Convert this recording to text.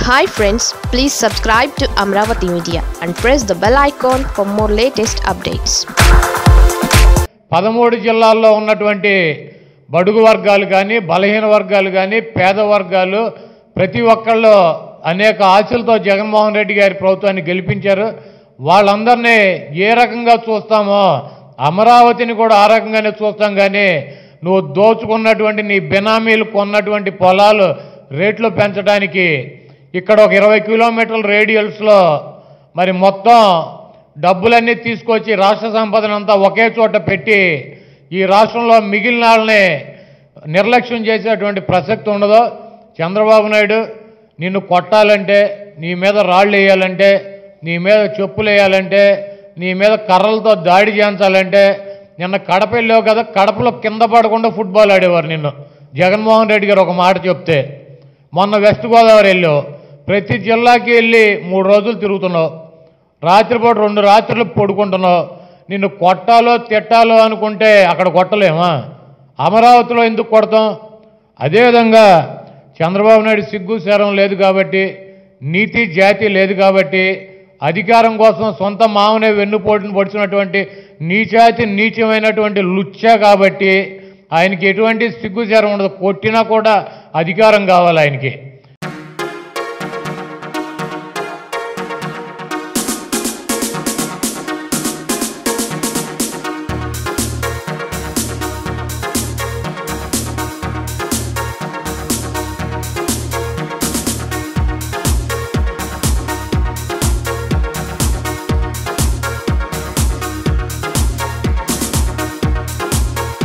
hi friends please subscribe to Amaravati media and press the bell icon for more latest updates పదమూడు జిల్లాల్లో ఉన్నటువంటి బడుగు వర్గాలు కానీ బలహీన వర్గాలు కానీ పేద వర్గాలు ప్రతి ఒక్కళ్ళు అనేక ఆశలతో జగన్మోహన్ రెడ్డి గారి ప్రభుత్వాన్ని గెలిపించారు వాళ్ళందరినీ ఏ రకంగా చూస్తామో అమరావతిని కూడా ఆ రకంగానే చూస్తాం కానీ నువ్వు దోచుకున్నటువంటి నీ బినామీలు కొన్నటువంటి పొలాలు రేట్లు పెంచడానికి ఇక్కడ ఒక ఇరవై కిలోమీటర్ల రేడియల్స్లో మరి మొత్తం డబ్బులన్నీ తీసుకొచ్చి రాష్ట్ర సంపదనంతా ఒకే చోట పెట్టి ఈ రాష్ట్రంలో మిగిలిన వాళ్ళని నిర్లక్ష్యం చేసేటువంటి ప్రసక్తి ఉండదు చంద్రబాబు నాయుడు నిన్ను కొట్టాలంటే నీ మీద రాళ్ళు వేయాలంటే నీ మీద చెప్పులు వేయాలంటే నీ మీద కర్రలతో దాడి చేయించాలంటే నిన్న కడప వెళ్ళావు కదా కడపలో కింద పడకుండా ఫుట్బాల్ ఆడేవారు నిన్ను జగన్మోహన్ రెడ్డి గారు ఒక మాట చెప్తే మొన్న వెస్ట్ గోదావరి వెళ్ళావు ప్రతి జిల్లాకి వెళ్ళి మూడు రోజులు తిరుగుతున్నావు రాత్రిపూట రెండు రాత్రులు పడుకుంటున్నావు నిన్ను కొట్టాలో తిట్టాలో అనుకుంటే అక్కడ కొట్టలేమా అమరావతిలో ఎందుకు కొడతాం అదేవిధంగా చంద్రబాబు నాయుడు సిగ్గు శరం లేదు కాబట్టి నీతి జాతి లేదు కాబట్టి అధికారం కోసం సొంత మామనే వెన్నుపోటును పొడిచినటువంటి నీచాతి నీచమైనటువంటి లుచ్చ కాబట్టి ఆయనకి ఎటువంటి సిగ్గు శరం ఉండదు కొట్టినా కూడా అధికారం కావాలి ఆయనకి